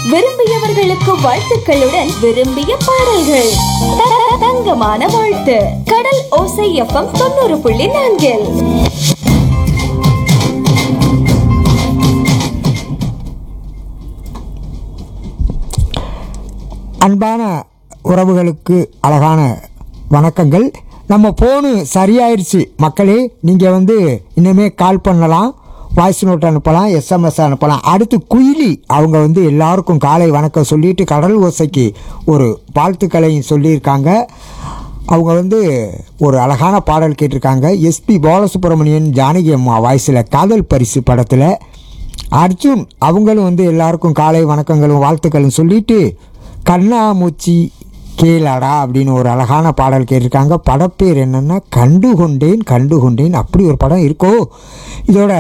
விரும்பியவர்களுக்கு வாழ்த்துக்களுடன் விரும்பிய பாடல்கள் த- த- தங்கமான வாழ்த்து கடல் ஓசை எஃப்எம் தொண்ணூறு புள்ளி நான்கில் அன்பான உறவுகளுக்கு அழகான வணக்கங்கள் நம்ம ஃபோனு சரியாயிருச்சு மக்களே நீங்கள் வந்து இனிமே கால் பண்ணலாம் வாய்ஸ் நோட் அனுப்பலாம் எஸ்எம்எஸ் அனுப்பலாம் அடுத்து குயிலி அவங்க வந்து எல்லாருக்கும் காலை வணக்கம் சொல்லிட்டு கடல் ஓசைக்கு ஒரு வாழ்த்துக்களையும் சொல்லியிருக்காங்க அவங்க வந்து ஒரு அழகான பாடல் கேட்டிருக்காங்க எஸ்பி பாலசுப்ரமணியன் ஜானகி அம்மா வாய்ஸில் காதல் பரிசு படத்தில் அர்ஜுன் அவங்களும் வந்து எல்லாருக்கும் காலை வணக்கங்களும் வாழ்த்துக்களும் சொல்லிட்டு கண்ணாமூச்சி கேளாடா அப்படின்னு ஒரு அழகான பாடல் கேட்டிருக்காங்க படப்பேர் என்னென்னா கண்டு கொண்டேன் கண்டு கொண்டேன் அப்படி ஒரு படம் இருக்கோ இதோட